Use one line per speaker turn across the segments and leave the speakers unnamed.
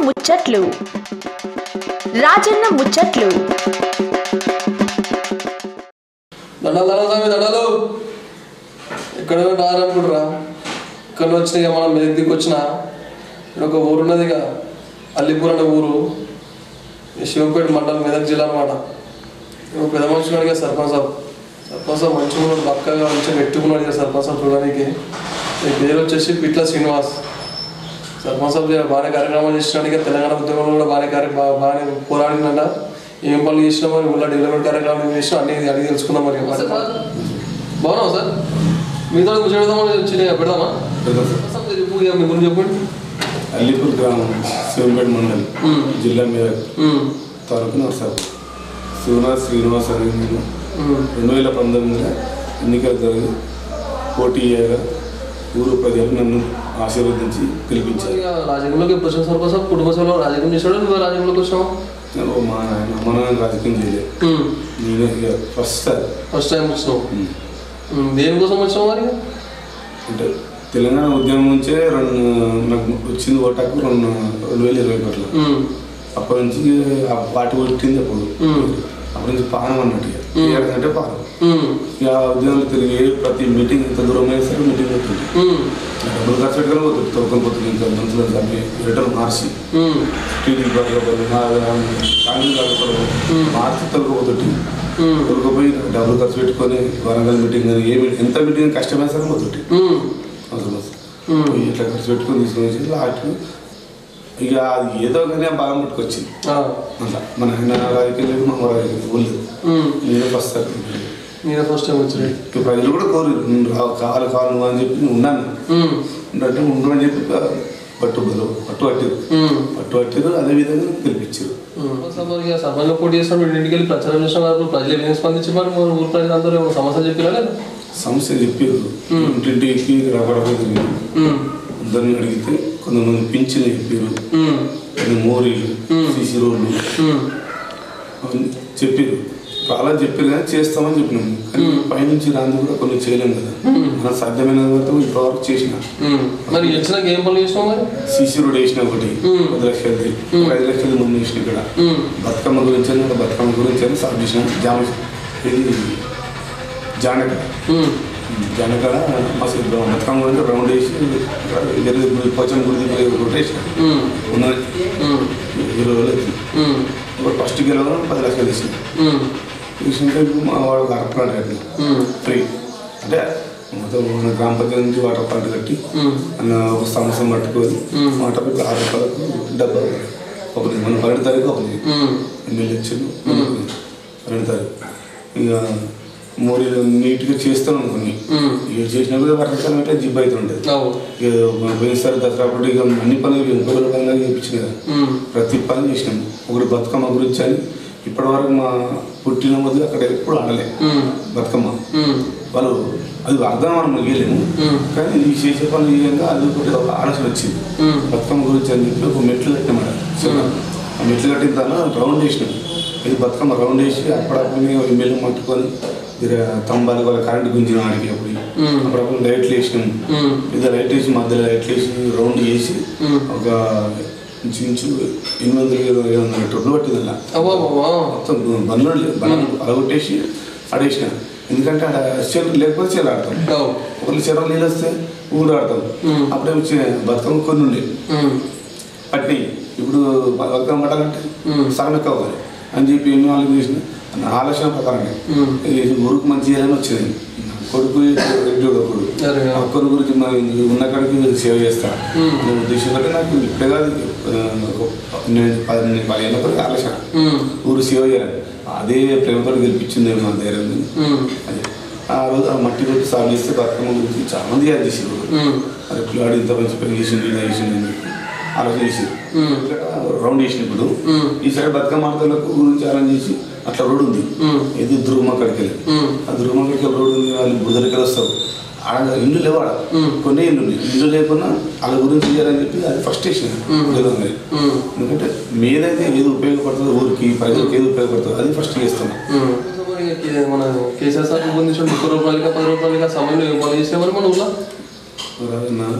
ముచ్చట్లు రాజన్న ముచ్చట్లు
దండాలు దండాలు స్వామి దండాలు ఎక్కడ రారనుకుంటారా ఇక్కడ వచ్చిన ఇక మనం మెదక్ దిక్కు వచ్చిన ఇక్కడ ఒక ఊరు ఉన్నది ఇక అల్లిపూర్ అనే ఊరు ఈ శివపేట మండలం మెదక్ జిల్లా అనమాట ఒక పెద్ద మనిషి ఉన్నాడు ఇక సర్పంచ్ సాబ్ సర్పంచ్ సాబ్ మంచిగా ఉన్నాడు బక్కగా మంచిగా పెట్టుకున్నాడు ఇక సర్పంచ్ సాబ్ చూడడానికి ఈ పేరు వచ్చేసి పిట్ల శ్రీనివాస్ సర్పంచ్ సాబ్ జర బాగానే కార్యక్రమాలు చేసినాడు ఇక తెలంగాణ ఉద్యమంలో కూడా బాగానే కార్య బా- బాగానే పోరాడిందంట ఏం పనులు చేసినా మరి ఊళ్ళో డెవలప్మెంట్ కార్యక్రమాలు ఏం చేసినా అన్ని అడిగి తెలుసుకుందాం మరి బాగున్నావు సార్ మీతో ముచ్చడదామని వచ్చి పెడదామా సార్ మీరు చెప్పు ఇక మీ గురించి చెప్పండి
అల్లిపూర్ గ్రామం శివంపేట మండలం
మ్మ్.
జిల్లా మీద
ఉమ్,
తాలూకు నర్సాపు శివనాథ్ శ్రీనివాస్ అని నేను
ఉమ్,
రెండు వేల పంతొమ్మిదిలో ఎన్నికలు జరిగి పోటీ చేయగా ఊరు ప్రజలు నన్ను ఆశీర్వదించి పిలిపించారు
ఇక రాజకీయంలోకి ఎప్పుడు వచ్చావు సర్పంచ్ సాబ్ కుటుంబ సభలో రాజకీయం చేశాడు నువ్వు రాజకీయంలోకి వచ్చావు
నేను మా నాయన అమ్మ నాన్న రాజకీయం చేయలేదు
ఉమ్,
నేను ఇక ఫస్ట్ సార్
ఫస్ట్ టైం వచ్చినావు ఉమ్, దేనికోసం వచ్చినావు మరి
అంటే తెలంగాణ ఉద్యమం నుంచే రెండు నాకు వచ్చింది ఓటాకు రెండు రెండు వేల ఇరవై ఒకటిలో
ఉమ్,
అప్పటి నుంచి ఆ పార్టీ కొట్టింది అప్పుడు
మ్మ్.
అప్పటి నుంచి పానం అన్నట్టు ఇక.
మ్మ్.
ఏ అంటే పానం
ఉమ్,
ఇక ఉద్యోగాలు తిరిగి ఏ ప్రతి మీటింగ్ ఎంత దూరం అయినా సరే మీటింగ్ అవుతుంది
ఉమ్,
డబ్బులు ఖర్చు పెట్టుకొని పోతుంది తొలకొని పోతుంది ఇంకా మనుషులు కానీ రిటర్న్ మార్చి
ఉమ్,
టీడీపీ పట్టుకోపోతుంది కాంగ్రెస్ పట్టుకోపోతుంది మార్చి తొలకపోతుంది
ఉమ్,
తొలకపోయి డబ్బులు ఖర్చు పెట్టుకొని వరంగల్ మీటింగ్ అని ఏ మీటింగ్ ఎంత మీటింగ్ కష్టమైన సరే పోతుంది
ఉమ్,
అవసరం వస్తుంది
ఉమ్.
పోయి ఇట్లా ఖర్చు పెట్టుకొని తీసుకొని వచ్చి లాస్ట్ ఇక అది ఏదో కానీ ఆ బాగా పట్టుకొచ్చింది
ఆ,
అట్లా మన ఆయన రాజకీయం లేదు మా రాజకీయం ఊళ్ళు
ఉమ్,
నేనే ఫస్ట్ సార్
నేనే ఫస్ట్ టైం వచ్చినాయి
ఇక ప్రజలు కూడా కోరు "నువ్వు రావు, కావాలి కావాలి నువ్వు అని చెప్పి నేను ఉన్నాను
ఉమ్,
అంటే ఉండు అని చెప్పి పట్టు బదులు పట్టు పట్టారు
ఉమ్.
పట్టు పట్టారు అదే విధంగా గెలిపించారు
సభకి సభలో పోటీ చేస్తాం ఇంటికి వెళ్ళి ప్రచారం చేసిన వారు ప్రజలు ఏం స్పందించి మరి మన ఊరు ప్రజలందరూ ఏమైనా సమస్యలు చెప్పినా లేదా
సమస్య చెప్పారు ఇంటింటికి రకరకాల తిరిగి
ఉమ్,
అందరిని అడిగితే కొంతమంది పింఛన్ చెప్పారు
ఉమ్,
కొన్ని మోరీలు సీసీ రోడ్లు
ఉమ్,
అవన్నీ చెప్పారు అలా చెప్పారు కానీ చేస్తామని చెప్పినాం కానీ పైనుంచి రాంది కూడా కొన్ని చేయలేం కదా మనం సాధ్యమైన వరకు ఇప్పటివరకు చేసిన
ఉమ్. మరి వచ్చినాక ఏం పనులు చేసినావు మరి
సీసీ రోడ్ వేసిన ఒకటి
మ్మ్.
పది లక్షలది ఒక ఐదు లక్షలది ముందు వేసిన ఇక్కడ
ఉమ్,
బతుకమ్మ గురించి అని ఒక బతుకమ్మ గురించి అని సాగు చేసిన జామ ఇది జానక
ఉమ్,
జానకాడ మస్తు బతుకమ్మ గురించి రౌండ్ వేసి జరిగే గుడి పోచమ్మ గుడి దగ్గర ఒకటి వేసిన
ఉమ్,
ఉన్నది
ఉమ్,
ఇరవై రోజులు అవుతుంది
ఉమ్,
ఇప్పుడు ఫస్ట్ గెలవడం పది లక్షలు వేసిన
ఉమ్,
తీసుకుంటే ఇప్పుడు మా వాళ్ళకి అరప్లాంట్ కట్టిన
ఉమ్,
ఫ్రీ అంటే మొత్తం మన గ్రామ పంచాయతీ నుంచి వాటర్ ప్లాంట్ కట్టి
ఉమ్,
అన్న ఒక సంవత్సరం పట్టుకొని
మ్మ్.
వాటర్ పెట్టి ఆరు రూపాయలకు డబ్బా ఒకటి మన పన్నెండు తారీఖు ఒకటి
ఉమ్,
ఎమ్మెల్యే వచ్చాను పన్నెండు తారీఖు ఇక మోరీ నీట్గా చేస్తాను అనుకుని
ఉమ్.
ఇక చేసినా కూడా వర్షాకాలం అంటే జిబ్ అవుతుంటుంది
అవు.
ఇక మన పోయినసారి దసరా అప్పుడు ఇక అన్ని పనులు ఇంకొకరి పనులు చేయించిన కదా
ఉమ్,
ప్రతి పని చేసినాం ఒకటి బతుకమ్మ గురించి అని ఇప్పటివరకు మా పుట్టిన మొదలు అక్కడ ఎప్పుడు ఆడలే
ఉమ్,
బతుకమ్మ
ఉమ్,
వాళ్ళు అది అర్థం మనం ఇవ్వలేము
మ్మ్.
కానీ ఈ చేసే పనులు చేయంగా అది ఒకటి ఒక ఆలోచన వచ్చింది
ఉమ్,
బతుకమ్మ గురించి అని చెప్పి ఒక మెట్లు కట్టినమాట ఆ మెట్లు కట్టిన తర్వాత రౌండ్ వేసినాం ఇది బతుకమ్మ రౌండ్ వేసి అప్పుడప్పుడు ఎమ్మెల్యే మట్టుకొని ఇక తంబాలు వాళ్ళ కరెంట్ గుంజిన వాడికి అప్పుడు
మ్మ్.
అప్పుడప్పుడు లైట్లు వేసినాం
ఉమ్,
ఇది లైట్ వేసి మధ్యలో లైట్లు వేసి రౌండ్ చేసి
మ్మ్.
ఒక ఇంచుమించు ఎనిమిది వందల ఇరవై ఐదు వందల టొడ్లు పట్టింది అలా
అవ్వ, అవ్వ, అవ్వ.
మొత్తం బండ్లు బండ్లు అలగొట్టేసి ఆడేసిన ఎందుకంటే ఆడ చెరువు లేకపోతే చెరువు ఆడతాం
అవు.
ఒకళ్ళు చెరువు నీళ్ళు వస్తే ఊరు ఆడతాం
మ్మ్.
అప్పుడే వచ్చి బతుకమ్మ కొన్ని ఉండే
ఉమ్,
పట్టి ఇప్పుడు బతుకమ్మ పట్టాలంటే
మ్మ్.
సగం ఎక్కువ అవ్వాలి అని చెప్పి ఎన్ని వాళ్ళు చేసిన నా ఆలోచన ప్రకారంగా
మ్మ్.
ఈ ఊరికి మంచి చేయాలని వచ్చింది కొడుకు రెడ్డి కొడుకు
అరే.
ఒక్కరి గురించి మరి ఉన్న కాడికి సేవ చేస్తా
మ్మ్.
అనే ఉద్దేశం కంటే నాకు ఇప్పుడే కాదు ఆ, ఒక నేను పది పదిహేను కొరకు ఆలోచన
ఉమ్,
ఊరు సేవ చేయాలి అదే ప్రేమతో గెలిపించింది మా ధైర్యం ఉంది.
ఉమ్,
అదే ఆ రోజు ఆ మట్టి కొట్టి సాగు చేస్తే బతుకమ్మ గురించి చాలా మంది యాడ్ చేసారు
ఉమ్,
మరి పిల్లాడు ఇంత మంచి పని చేసిండు ఇలా చేసిండు అని చెప్పి ఆలోచన చేసారు
ఉమ్,
రౌండ్ చేసినప్పుడు
మ్మ్.
ఈసారి బతుకమ్మ ఆటలకు గురించి ఆలోచన చేసి అట్లా రోడ్ ఉంది
మ్మ్.
ఇది ధ్రువమ్మ అక్కడికి వెళ్ళి
ఉమ్,
ఆ ధ్రువమ్మ అక్కడికి వెళ్ళి రోడ్ ఉంది వాళ్ళు బుధలకి వస్తారు ఆడ ఇల్లు లేవు ఆడ
మ్మ్.
కొన్ని ఇల్లు ఉన్నాయి ఇల్లు లేకున్నా వాళ్ళ గురించి చేయాలని చెప్పి అది ఫస్ట్ వేసిన
మ్మ్.
జగన్
ఉమ్,
ఎందుకంటే మీదైతే ఏది ఉపయోగపడుతుందో ఊరికి ప్రజలకు ఏది ఉపయోగపడుతుందో అది ఫస్ట్ చేస్తున్నాం
ఉమ్. సో మరి కే- మన కేసీఆర్ సార్ రూపొందించిన ముప్పై రూపాయలుగా పది రూపాయలుగా సమయంలో ఏం పనులు చేసినా మరి మన ఊళ్ళో
రాజన్న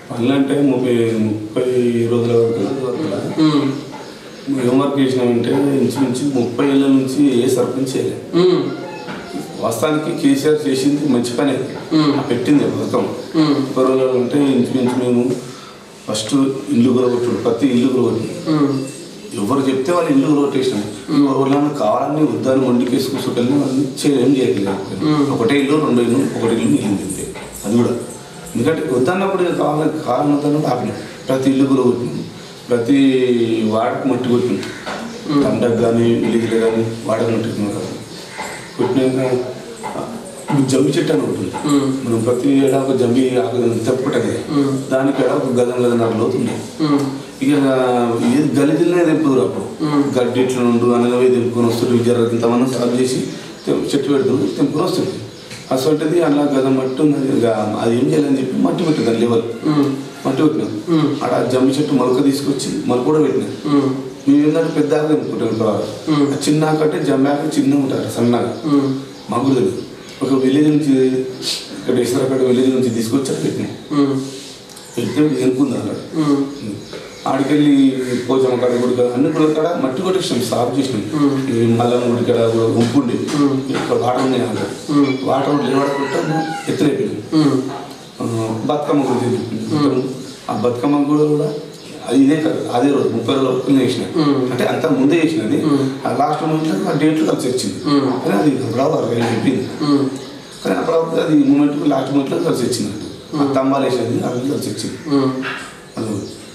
పనులు అంటే ముప్పై ముప్పై రోజుల వరకు
ఉమ్,
ఏం వర్క్ చేసినామంటే ఇంచుమించు ముప్పై ఏళ్ళ నుంచి ఏ సర్పంచ్ చేయలేదు
ఉమ్,
వాస్తవానికి కేసీఆర్ చేసింది మంచి పని అది.
మ్మ్.
ఆ పెట్టింది పథకం
ఉమ్,
ముప్పై రోజులు అంటే ఇంచుమించు మేము ఫస్ట్ ఇల్లు కూడా కొట్టుడు ప్రతి ఇల్లు కూడా కొట్టి
ఉమ్,
ఎవరు చెప్తే వాళ్ళు ఇల్లు కూడా కొట్టేసినాం ఎవరైనా కావాలని వద్దని వండికేసి కూర్చుంటే వాళ్ళని చేయలేం చేయట్లేదు
మ్మ్.
ఒకటే ఇల్లు రెండు ఇల్లు ఒకటి ఇల్లు మిగిలింది అంతే అది కూడా ఎందుకంటే వద్దన్నప్పుడు ఇక కావాలని కావాలని వద్దన్నప్పుడు ఆపినాం ప్రతి ఇల్లు కూడా కొట్టినాం ప్రతి వాడకు మట్టి కొట్టినాం పంటకు కానీ విలేజ్లో కానీ వాడకు మట్టి కొట్టినాం కదా కొట్టినాక ఆ, జమ్మి చెట్టు అని ఉంటుంది
మ్మ్.
మనం ప్రతి ఏడా ఒక జమ్మి ఆకు తెప్పుకుంటాం కదా
మ్మ్.
దానికి ఏడా ఒక గదం గదన్నర లోతుంది
ఉమ్,
ఇక ఏది గలిజిల్నే తెంపుదురు అప్పుడు
మ్మ్.
గడ్డి ఇట్లా నుండు అనగవే తెంపుకొని వస్తుండ్రు జర ఇంతమంది సాగు చేసి తెం- చెట్టు పెడుతుంది తెంపుకొని వస్తుంది అసలుంటిది అలా గద మట్టి ఉన్నది ఇక అది ఏం చేయాలని చెప్పి మట్టి పెట్టింది దాని లెవెల్
ఉమ్,
మట్టి పెట్టినాం
మ్మ్.
అక్కడ జమ్మి చెట్టు మొలక తీసుకొచ్చి మొలక కూడా పెట్టినాం
ఉమ్,
మేము ఏంటంటే పెద్ద ఆకు తెంపుకుంటాం ఇప్పుడు
మ్మ్.
ఆ చిన్న ఆకు అంటే జమ్మి ఆకు చిన్నగా ఉంటారు సన్నగా
ఉమ్,
మాకు కూడా తెలియదు ఒక విలేజ్ నుంచి ఇక్కడ ఇసరపేట విలేజ్ నుంచి తీసుకొచ్చారు పెట్టినాం
ఉమ్,
పెడితే ఎనుకుంది అన్నాడు
ఉమ్,
ఆడికెళ్ళి పోచమ్మ కాడ గుడి కాడ అన్ని గుడి కాడ మట్టి కొట్టేసినాం సాఫ్ చేసినాం
మ్మ్.
ఈ మల్లమ్మ గుడి కాడ కూడా ఉంపుండి
మ్మ్.
ఇక్కడ వాటర్ ఉన్నాయి అక్కడ
మ్మ్.
వాటర్ లేవడకుండా ఎత్తులేపింది
ఉమ్,
బతుకమ్మ గురించి చెప్పింది ఆ బతుకమ్మ కూడా కూడా అది ఇదే కాదు అదే రోజు ముప్పై రోజుల వరకు చేసిన
మ్మ్.
అంటే అంత ముందే చేసినది
మ్మ్.
ఆ లాస్ట్ మూమెంట్లో ఆ డేట్లో కలిసి వచ్చింది
మ్మ్.
కానీ అది రావాలి వెళ్ళి చెప్పింది
ఉమ్,
కానీ అప్పుడు అది మూమెంట్ లాస్ట్ మూమెంట్లో కలిసి వచ్చింది ఆ తంబాలు వేసేది అది కలిసి వచ్చింది
ఉమ్,
అది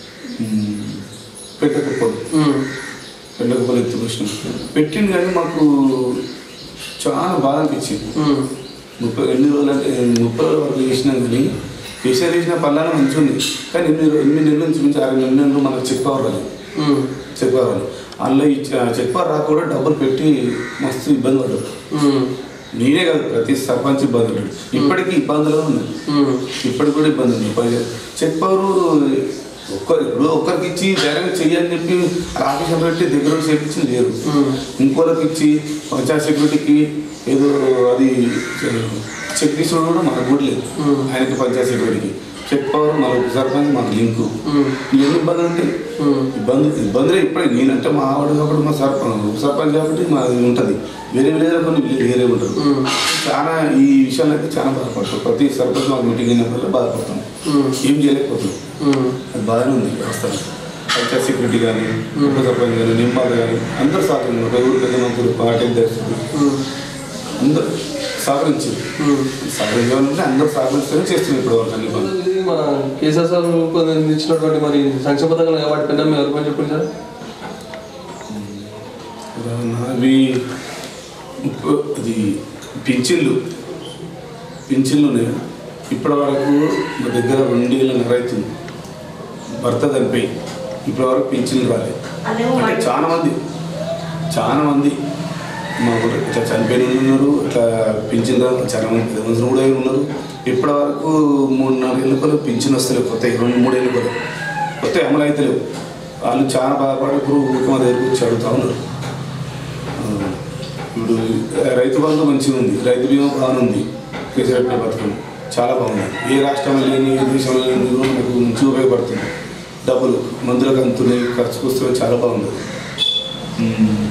పెట్టకపోదు
ఉమ్,
పెట్టకపోలు ఎత్తుకొచ్చినాం పెట్టింది కానీ మాకు చాలా బాధ అనిపించింది
ఉమ్,
ముప్పై ఎన్ని రోజులు అంటే ముప్పై రోజుల వరకు చేసినాం కానీ కేసీఆర్ చేసిన పనులను మంచిగా ఉంది కానీ ఎనిమిది రో- ఎనిమిది నెలల నుంచి మించి ఆరు ఎనిమిది నెలలు మనకు చెక్ పవర్ రాలేదు
ఉమ్,
చెక్ పవర్ రాలేదు అందులో ఈ చె- చెక్ పవర్ రాకుండా డబ్బులు పెట్టి మస్తు ఇబ్బంది పడ్డాడు
ఉమ్,
నేనే కాదు ప్రతి సర్పంచ్ ఇబ్బంది పడ్డాడు ఇప్పటికీ ఇబ్బందులు ఉన్నాయి
ఉమ్,
ఇప్పటికి కూడా ఇబ్బంది ఉంది పై- చెక్ పవర్ ఒక్కరు ఇప్పుడు ఒక్కరికి ఇచ్చి డైరెక్ట్ చెయ్యని చెప్పి ఆఫీసర్ పెట్టి దగ్గర ఉండి చేయించింది లేరు
ఉమ్,
ఇంకోళ్ళకి ఇచ్చి పంచాయత్ సెక్యూరిటీకి ఏదో అది చెక్ తీసుడు కూడా మనకు కూడా లేదు
Hmm.
ఆయనకి పంచాయత్ సెక్యూరిటీకి చెక్ పవర్ మనకు సర్పంచ్ మనకు లింకు
ఉమ్,
ఎన్ని ఇబ్బందులు ఉంటాయి
ఉమ్,
ఇబ్బంది ఇబ్బందులే ఇప్పుడే నేనంటే మా ఆవిడ కాబట్టి మా సర్పంచ్ ఉప సర్పంచ్ కాబట్టి మాది ఉంటుంది వేరే వేరే కొన్ని వేరే వేరే ఉంటారు
ఉమ్,
చాలా ఈ విషయాలు అయితే చాలా బాధపడతాం ప్రతి సర్పంచ్ మాకు మీటింగ్ అయినప్పుడు బాధపడతాం
ఉమ్,
ఏం చేయలేకపోతున్నాం
ఉమ్,
అది బాగానే ఉంది వ్యవస్థ పంచాయత్ సెక్యూరిటీ కానీ ఉప సర్పంచ్ కానీ నింబాలు కానీ అందరూ సహకరించారు ఒక ఊరు పెద్ద మంత్రులు పార్టీ అధ్యక్షులు
ఉమ్,
అందరూ సహకరించారు
ఉమ్.
సహకరించాలంటే అందరూ సహకరిస్తూనే చేస్తున్నారు ఇప్పుడు వరకు అన్ని పనులు
ఇది మన కేసీఆర్ సార్ కొంచెం ఇచ్చినటువంటి మరి సంక్షేమ పథకాలు వాటి పెద్ద మీరు ఎవరు చెప్పండి సార్
అవి ఇప్పుడు అది పింఛన్లు పింఛన్లు ఉన్నాయి ఇప్పటి వరకు మా దగ్గర రెండేళ్ళ నెరైతుంది భర్త చనిపోయి ఇప్పటి వరకు పింఛన్లు రాలేదు అంటే చాలా మంది చాలా మంది మా ఊరు ఇట్లా చనిపోయిన వాళ్ళు ఉన్నారు ఇట్లా పింఛన్ రాదు చాలా మంది పెద్ద మనుషులు కూడా ఉన్నారు ఇప్పటి వరకు మూడు నాలుగు ఏళ్ళ కూడా పింఛన్ వస్తలేవు కొత్త రెండు మూడు ఏళ్ళు కూడా కొత్త అమలు అయితే లేవు వాళ్ళు చాలా బాధపడి ఇప్పుడు ఊరికి మా దగ్గరకు వచ్చి అడుగుతా ఉన్నారు ఆ, ఇప్పుడు రైతు బంధు మంచిగా ఉంది రైతు బీమా బాగుంది కేసీఆర్ పథకం చాలా బాగుంది ఏ రాష్ట్రంలో లేని ఏ దేశంలో లేని కూడా మనకు మంచిగా ఉపయోగపడుతుంది డబ్బులు మందులకు అంతున్నాయి ఖర్చుకు వస్తున్నాయి చాలా బాగుంది ఉమ్.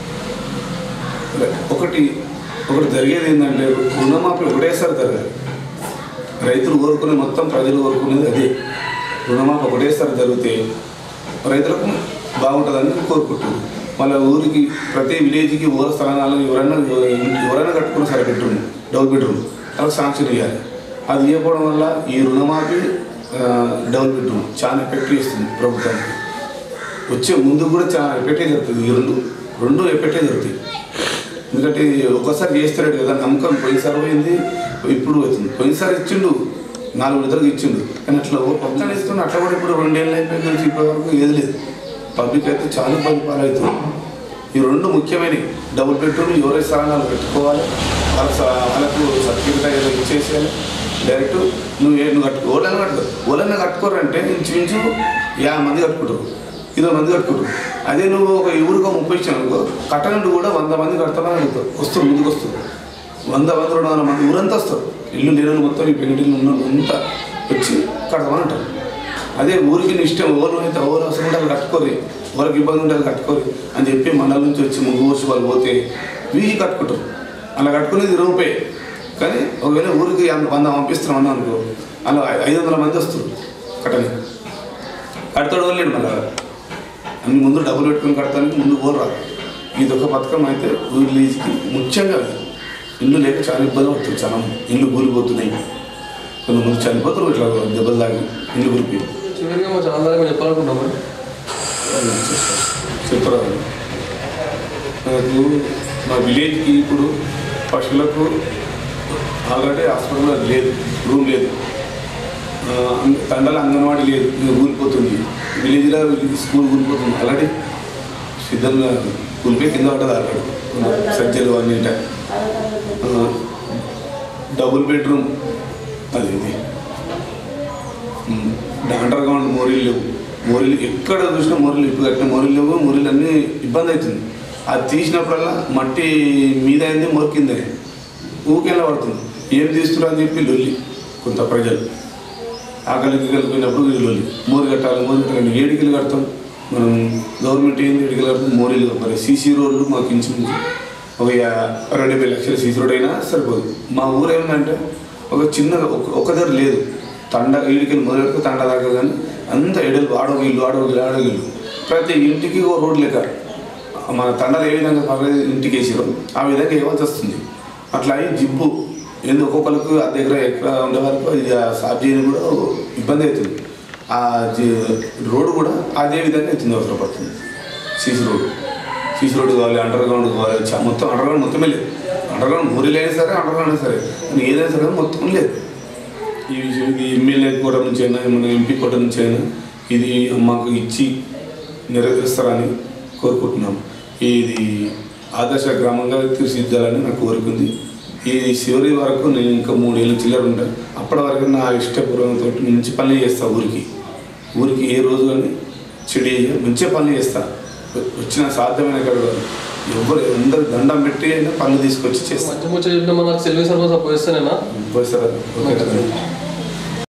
ఒకటి ఒకటి జరిగేది ఏంటంటే రుణమాఫీ ఒకటేసారి జరగాలి రైతులు కోరుకునే మొత్తం ప్రజలు కోరుకునేది అదే రుణమాఫీ ఒకటేసారి జరిగితే రైతులకు బాగుంటుందని కోరుకుంటున్నారు వాళ్ళ ఊరికి ప్రతి విలేజ్కి ఊర స్థలాలు ఎవరైనా ఎవరైనా కట్టుకున్న సరే బెడ్రూమ్ డబుల్ బెడ్రూమ్ వాళ్ళకి శాంక్షన్ ఇవ్వాలి అది ఇవ్వకపోవడం వల్ల ఈ రుణమాఫీ ఆ, డబుల్ బెడ్రూమ్ చాలా ఎఫెక్ట్ ఇస్తుంది ప్రభుత్వానికి వచ్చే ముందు కూడా చాలా ఎఫెక్టే జరుగుతుంది ఈ రెండు రెండు ఎఫెక్టే జరుగుతాయి ఎందుకంటే ఒక్కసారి చేస్తున్నాడు కదా నమ్మకం పోయినసారి పోయింది ఇప్పుడు అవుతుంది పోయినసారి ఇచ్చిండు నాలుగు విడతలకు ఇచ్చిండు కానీ అట్లా పక్కన ఇస్తున్నా అట్లా కూడా ఇప్పుడు రెండేళ్ళు అయిపోయి నుంచి ఇప్పటి వరకు ఏది లేదు పబ్లిక్ అయితే చాలా ఇబ్బంది పాలవుతుంది ఈ రెండు ముఖ్యమైనవి డబుల్ బెడ్రూమ్ ఎవరైతే స్థానాలు పెట్టుకోవాలి వాళ్ళ స- వాళ్ళకు సర్టిఫికెట్ ఏదో ఇచ్చేసేయాలి డైరెక్ట్ నువ్వు ఏ- నువ్వు కట్టుకో ఓలైనా కట్టుకో ఓలైనా కట్టుకోరంటే ఇంచుమించు యాభై మంది కట్టుకుంటారు ఇరవై మంది కట్టుకుంటారు అదే నువ్వు ఒక ఊరికో ముప్పై ఇచ్చాను అనుకో కట్టనుండి కూడా వంద మంది కడతామని అడుగుతారు వస్తారు ముందుకు వస్తారు వంద మంది రెండు వందల మంది ఊరంతా వస్తారు ఇల్లు లేని మొత్తం ఈ పెంగిటిల్లు ఉన్న అంతా వచ్చి కడతామని అంటారు అదే ఊరికి నీ ఇష్టం ఎవరు అయితే ఎవరు అవసరం ఉంటే వాళ్ళు కట్టుకోరు ఎవరికి ఇబ్బంది ఉంటే వాళ్ళు కట్టుకోరు అని చెప్పి మండలం నుంచి వచ్చి ముగ్గు వచ్చి వాళ్ళు పోతే వీహి కట్టుకుంటారు అలా కట్టుకునేది రూపాయి కానీ ఒకవేళ ఊరికి అంత వంద పంపిస్తున్నాం అన్నాం అనుకో అలా ఐదు వందల మంది వస్తారు కట్టని కడతాడు వాళ్ళేడు మళ్ళీ అన్ని ముందు డబ్బులు పెట్టుకుని కడతానికి ముందు పోరు రాదు ఇది ఒక పథకం అయితే ఊరి లీజుకి ముఖ్యంగా అది. ఇల్లు లేక చాలా ఇబ్బంది పడుతుంది చాలా మంది. ఇల్లు కూలిపోతున్నాయి కొంతమంది చనిపోతారు ఇట్లా దెబ్బలు తాగి ఇల్లు కూలిపోయి
చివరిగా మా ఛానల్ ద్వారా చెప్పాలనుకుంటాం మరి
చెప్పరాదు మనకు మా విలేజ్కి ఇప్పుడు పశువులకు ఆల్రెడీ హాస్పిటల్ లేదు రూమ్ లేదు ఆ, అంగ- తండల అంగన్వాడీ లేదు ఇంకా కూలిపోతుంది విలేజ్లో స్కూల్ కూలిపోతుంది ఆల్రెడీ సిద్ధంగా కూలిపోయి కింద పడ్డది ఆల్రెడీ సర్జరీలు అన్నీ ఉంటాయి. ఆ, డబుల్ బెడ్రూమ్ అది ఇది అండర్ గ్రౌండ్ మోరీలు లేవు మోరీలు ఎక్కడ చూసినా మోరీలు ఇప్పుడు కట్టిన మోరీలు లేవు మోరీలు అన్నీ ఇబ్బంది అవుతుంది అది తీసినప్పుడల్లా మట్టి మీద అయింది మొరికింది ఊకెళ్ళ పడుతుంది ఏం తీస్తున్నారు అని చెప్పి లొల్లి కొంత ప్రజలు ఆకలికి కలిపినప్పుడు వీళ్ళు లొల్లి మోరు కట్టాలి మోరు కట్టాలి ఏడికలు కడతాం మనం గవర్నమెంట్ ఏంది ఏడికలు కడతాం మోరీలు మరి సీసీ రోడ్లు మాకు ఇంచుమించు ఒక యా- రెండు వేల లక్షల సీసీ రోడ్ అయినా సరిపోదు మా ఊరు ఏమిటంటే ఒక చిన్న ఒక- ఒక దగ్గర లేదు తండ ఈడికెళ్ళి మొదలెడితే తండ దాకా కానీ అంత ఎడలు ఆడోగి ఇల్లు ఆడోగి ఇల్లు ఆడోగి ఇల్లు ప్రతి ఇంటికి ఒక రోడ్ లెక్క మన తండలు ఏ విధంగా పర్లేదు ఇంటికి వేసారో ఆ విధంగా ఇవ్వాల్సి వస్తుంది అట్లా అయి జిబ్బు ఏంది ఒక్కొక్కరికి ఆ దగ్గర ఎక్కడ ఉండే వరకు ఇది ఆ సాఫ్ చేయని కూడా ఇబ్బంది అవుతుంది ఆ జి- రోడ్డు కూడా అదే విధంగా అవుతుంది అవసరపడుతుంది సీసీ రోడ్డు సీసీ రోడ్డు కావాలి అండర్ గ్రౌండ్ కావాలి చ- మొత్తం అండర్ గ్రౌండ్ మొత్తమే లేదు అండర్ గ్రౌండ్ ఊరిలో అయినా సరే అండర్ గ్రౌండ్ అయినా సరే కానీ ఏదైనా సరే మొత్తం లేదు ఈ విషయం ఇది ఎమ్మెల్యే కోట నుంచి అయినా మన ఎంపీ కోట నుంచి అయినా ఇది మాకు ఇచ్చి నెరవేరుస్తారని కోరుకుంటున్నాం ఇది ఆదర్శ గ్రామంగా తీర్చిదిద్దాలని నాకు కోరుకుంది ఈ చివరి వరకు నేను ఇంకా మూడేళ్ళు చిల్లర ఉంటాను అప్పటి వరకు నా ఇష్టపూర్వకంతో మంచి పనులు చేస్తా ఊరికి ఊరికి ఏ రోజు కానీ చెడు చేయను. మంచిగా పనులు చేస్తా వచ్చిన సాధ్యమైన కాదు ఎవరు అందరు దండం పెట్టి అయినా పనులు తీసుకొచ్చి చేస్తాను
మంచి ముచ్చట చెప్పిన మనకు సెల్వి సర్వీస్ అప్పు ఇస్తానేనా
ఓకే